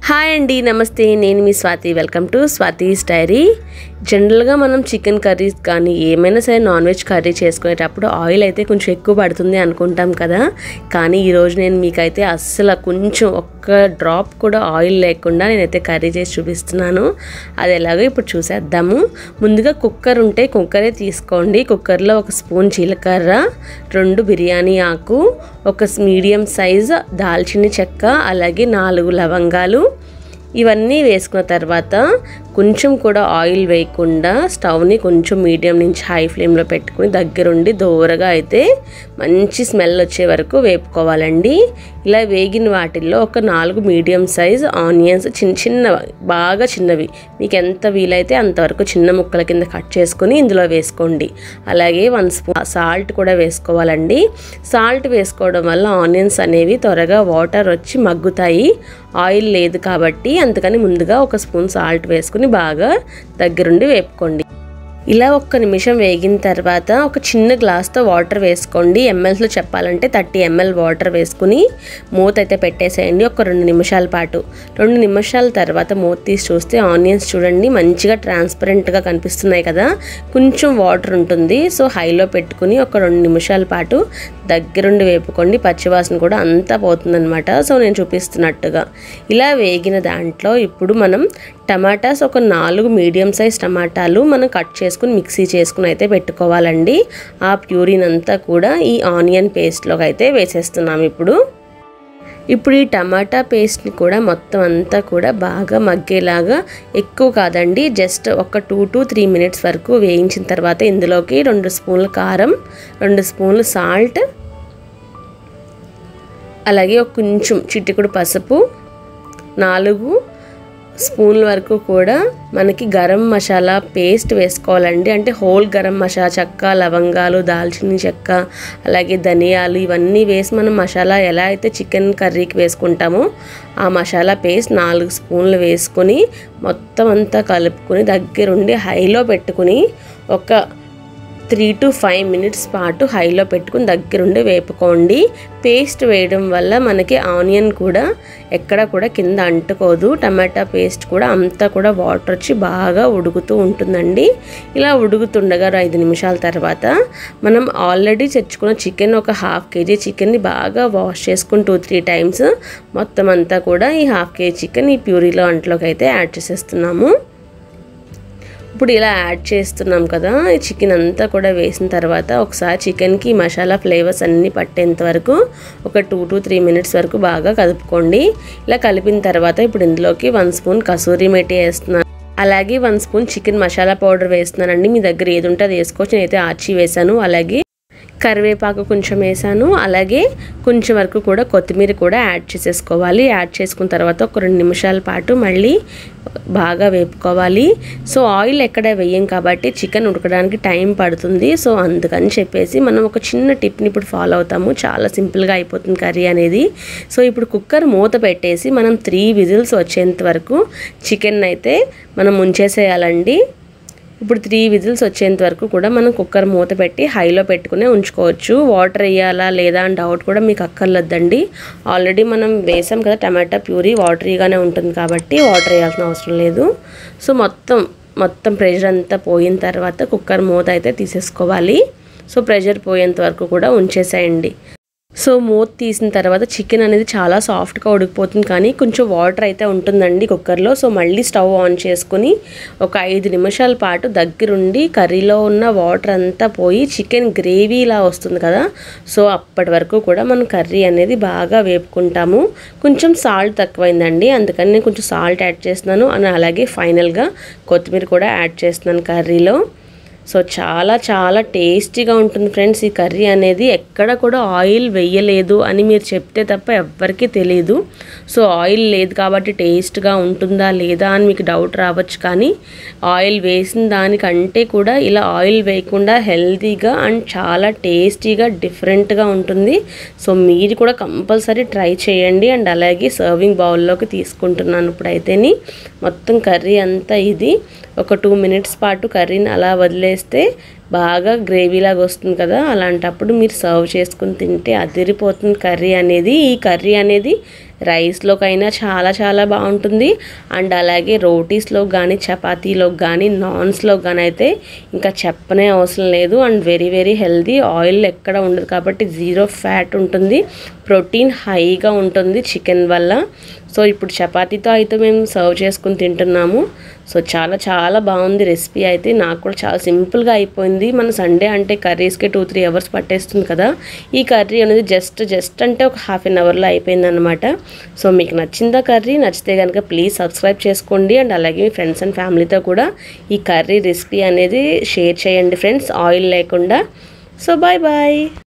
hi అండి నమస్తే నేను మీ Swathi welcome to Swathi's diary జనరల్గా మనం చికెన్ కర్రీస్ కానీ ఏమైనా సరే నాన్ వెజ్ కర్రీ చేసుకునేటప్పుడు ఆయిల్ అయితే కొంచెం ఎక్కువ పడుతుంది అనుకుంటాం కదా కానీ ఈరోజు నేను మీకైతే అస్సలు కొంచెం ఒక్క డ్రాప్ కూడా ఆయిల్ లేకుండా నేనైతే కర్రీ చేసి చూపిస్తున్నాను అది ఎలాగో ఇప్పుడు చూసేద్దాము ముందుగా కుక్కర్ ఉంటే కుక్కరే తీసుకోండి కుక్కర్లో ఒక స్పూన్ జీలకర్ర రెండు బిర్యానీ ఆకు ఒక మీడియం సైజ్ దాల్చిన చెక్క అలాగే నాలుగు లవంగాలు ఇవన్నీ వేసుకున్న తర్వాత కొంచెం కూడా ఆయిల్ వేయకుండా స్టవ్ని కొంచెం మీడియం నుంచి హై ఫ్లేమ్లో పెట్టుకుని దగ్గరుండి దూరగా అయితే మంచి స్మెల్ వచ్చే వరకు వేపుకోవాలండి ఇలా వేగిన వాటిల్లో ఒక నాలుగు మీడియం సైజ్ ఆనియన్స్ చిన్న చిన్న బాగా చిన్నవి మీకు ఎంత వీలైతే అంతవరకు చిన్న ముక్కల కింద కట్ చేసుకుని ఇందులో వేసుకోండి అలాగే వన్ స్పూన్ సాల్ట్ కూడా వేసుకోవాలండి సాల్ట్ వేసుకోవడం వల్ల ఆనియన్స్ అనేవి త్వరగా వాటర్ వచ్చి మగ్గుతాయి ఆయిల్ లేదు కాబట్టి అందుకని ముందుగా ఒక స్పూన్ సాల్ట్ వేసుకుని బాగా దగ్గరుండి వేపుకోండి ఇలా ఒక్క నిమిషం వేగిన తర్వాత ఒక చిన్న గ్లాస్తో వాటర్ వేసుకోండి ఎంఎల్స్లో చెప్పాలంటే థర్టీ ఎంఎల్ వాటర్ వేసుకుని మూత అయితే పెట్టేసేయండి ఒక రెండు నిమిషాల పాటు రెండు నిమిషాల తర్వాత మూత తీసి చూస్తే ఆనియన్స్ చూడండి మంచిగా ట్రాన్స్పరెంట్గా కనిపిస్తున్నాయి కదా కొంచెం వాటర్ ఉంటుంది సో హైలో పెట్టుకుని ఒక రెండు నిమిషాల పాటు దగ్గరుండి వేపుకోండి పచ్చివాసన కూడా అంతా పోతుందనమాట సో నేను చూపిస్తున్నట్టుగా ఇలా వేగిన దాంట్లో ఇప్పుడు మనం టమాటాస్ ఒక నాలుగు మీడియం సైజ్ టమాటాలు మనం కట్ చేసుకుని మిక్సీ చేసుకుని అయితే పెట్టుకోవాలండి ఆ ప్యూరిన్ అంతా కూడా ఈ ఆనియన్ పేస్ట్లోకి అయితే వేసేస్తున్నాం ఇప్పుడు ఇప్పుడు ఈ టమాటా పేస్ట్ని కూడా మొత్తం అంతా కూడా బాగా మగ్గేలాగా ఎక్కువ కాదండి జస్ట్ ఒక టూ టు త్రీ మినిట్స్ వరకు వేయించిన తర్వాత ఇందులోకి రెండు స్పూన్ల కారం రెండు స్పూన్లు సాల్ట్ అలాగే ఒక కొంచెం చిటికుడు పసుపు నాలుగు స్పూన్ల వరకు కూడా మనకి గరం మసాలా పేస్ట్ వేసుకోవాలండి అంటే హోల్ గరం మసాలా చెక్క లవంగాలు దాల్చిన చెక్క అలాగే ధనియాలు ఇవన్నీ వేసి మనం మసాలా ఎలా అయితే చికెన్ కర్రీకి వేసుకుంటామో ఆ మసాలా పేస్ట్ నాలుగు స్పూన్లు వేసుకొని మొత్తం అంతా కలుపుకొని దగ్గరుండి హైలో పెట్టుకుని ఒక త్రీ టు ఫైవ్ మినిట్స్ పాటు హైలో పెట్టుకుని దగ్గరుండి వేపుకోండి పేస్ట్ వేయడం వల్ల మనకి ఆనియన్ కూడా ఎక్కడ కూడా కింద అంటుకోదు టమాటా పేస్ట్ కూడా అంతా కూడా వాటర్ వచ్చి బాగా ఉడుకుతూ ఉంటుందండి ఇలా ఉడుకుతుండగా ఐదు నిమిషాల తర్వాత మనం ఆల్రెడీ తెచ్చుకున్న చికెన్ ఒక హాఫ్ కేజీ చికెన్ని బాగా వాష్ చేసుకుని టూ త్రీ టైమ్స్ మొత్తం అంతా కూడా ఈ హాఫ్ కేజీ చికెన్ ఈ ప్యూరీలో అంట్లోకి అయితే యాడ్ చేసేస్తున్నాము ఇప్పుడు ఇలా యాడ్ చేస్తున్నాం కదా ఈ చికెన్ అంతా కూడా వేసిన తర్వాత ఒకసారి చికెన్కి మసాలా ఫ్లేవర్స్ అన్నీ పట్టేంత వరకు ఒక టూ టు త్రీ మినిట్స్ వరకు బాగా కలుపుకోండి ఇలా కలిపిన తర్వాత ఇప్పుడు ఇందులోకి వన్ స్పూన్ కసూరి మెట్టి వేస్తున్నాను అలాగే one spoon chicken masala powder వేస్తున్నానండి మీ దగ్గర ఏది ఉంటే అది వేసుకోవచ్చు నేనైతే ఆచి వేసాను అలాగే కరివేపాకు కొంచెం వేసాను అలాగే కొంచెం వరకు కూడా కొత్తిమీర కూడా యాడ్ చేసేసుకోవాలి యాడ్ చేసుకున్న తర్వాత ఒక రెండు నిమిషాల పాటు మళ్ళీ బాగా వేపుకోవాలి సో ఆయిల్ ఎక్కడ వేయం కాబట్టి చికెన్ ఉడకడానికి టైం పడుతుంది సో అందుకని చెప్పేసి మనం ఒక చిన్న టిప్ని ఇప్పుడు ఫాలో అవుతాము చాలా సింపుల్గా అయిపోతుంది కర్రీ అనేది సో ఇప్పుడు కుక్కర్ మూత పెట్టేసి మనం త్రీ విజిల్స్ వచ్చేంత వరకు చికెన్ అయితే మనం ఉంచేసేయాలండి ఇప్పుడు త్రీ విజిల్స్ వచ్చేంత వరకు కూడా మనం కుక్కర్ మూత పెట్టి హైలో పెట్టుకునే ఉంచుకోవచ్చు వాటర్ వేయాలా లేదా అని డౌట్ కూడా మీకు అక్కర్లేదండి ఆల్రెడీ మనం వేసాం కదా టమాటా ప్యూరీ వాటరీగానే ఉంటుంది కాబట్టి వాటర్ వేయాల్సిన అవసరం లేదు సో మొత్తం మొత్తం ప్రెషర్ అంతా పోయిన తర్వాత కుక్కర్ మూత అయితే తీసేసుకోవాలి సో ప్రెషర్ పోయేంత వరకు కూడా ఉంచేసేయండి సో మూత తీసిన తర్వాత చికెన్ అనేది చాలా సాఫ్ట్గా ఉడికిపోతుంది కానీ కొంచెం వాటర్ అయితే ఉంటుందండి కుక్కర్లో సో మళ్ళీ స్టవ్ ఆన్ చేసుకుని ఒక ఐదు నిమిషాల పాటు దగ్గరుండి కర్రీలో ఉన్న వాటర్ అంతా పోయి చికెన్ గ్రేవీలా వస్తుంది కదా సో అప్పటి వరకు కూడా మనం కర్రీ అనేది బాగా వేపుకుంటాము కొంచెం సాల్ట్ తక్కువైందండి అందుకని నేను కొంచెం సాల్ట్ యాడ్ చేస్తున్నాను అని అలాగే ఫైనల్గా కొత్తిమీర కూడా యాడ్ చేస్తున్నాను కర్రీలో సో చాలా చాలా టేస్టీగా ఉంటుంది ఫ్రెండ్స్ ఈ కర్రీ అనేది ఎక్కడ కూడా ఆయిల్ వేయలేదు అని మీరు చెప్తే తప్ప ఎవ్వరికీ తెలియదు సో ఆయిల్ లేదు కాబట్టి టేస్ట్గా ఉంటుందా లేదా అని మీకు డౌట్ రావచ్చు కానీ ఆయిల్ వేసిన దానికంటే కూడా ఇలా ఆయిల్ వేయకుండా హెల్తీగా అండ్ చాలా టేస్టీగా డిఫరెంట్గా ఉంటుంది సో మీరు కూడా కంపల్సరీ ట్రై చేయండి అండ్ అలాగే సర్వింగ్ బౌల్లోకి తీసుకుంటున్నాను ఇప్పుడైతేని మొత్తం కర్రీ అంతా ఇది ఒక టూ మినిట్స్ పాటు కర్రీని అలా వదిలేస్తే బాగా గ్రేవీలాగా వస్తుంది కదా అలాంటప్పుడు మీరు సర్వ్ చేసుకుని తింటే అదిరిపోతుంది కర్రీ అనేది ఈ కర్రీ అనేది రైస్లోకైనా చాలా చాలా బాగుంటుంది అండ్ అలాగే రోటీస్లో కానీ చపాతీలో కానీ నాన్స్లో కానీ అయితే ఇంకా చెప్పనే అవసరం లేదు and very very healthy oil ఎక్కడ ఉండదు కాబట్టి జీరో ఫ్యాట్ ఉంటుంది ప్రోటీన్ హైగా ఉంటుంది చికెన్ వల్ల సో ఇప్పుడు చపాతీతో అయితే మేము సర్వ్ చేసుకుని తింటున్నాము సో చాలా చాలా బాగుంది రెసిపీ అయితే నాకు కూడా చాలా సింపుల్గా అయిపోయింది మన సండే అంటే కర్రీస్కి టూ త్రీ అవర్స్ పట్టేస్తుంది కదా ఈ కర్రీ అనేది జస్ట్ జస్ట్ అంటే ఒక హాఫ్ అన్ అవర్లో అయిపోయింది అనమాట సో మీకు నచ్చిందా కర్రీ నచ్చితే కనుక ప్లీజ్ సబ్స్క్రైబ్ చేసుకోండి అండ్ అలాగే మీ ఫ్రెండ్స్ అండ్ ఫ్యామిలీతో కూడా ఈ కర్రీ రెసిపీ అనేది షేర్ చేయండి ఫ్రెండ్స్ ఆయిల్ లేకుండా సో బాయ్ బాయ్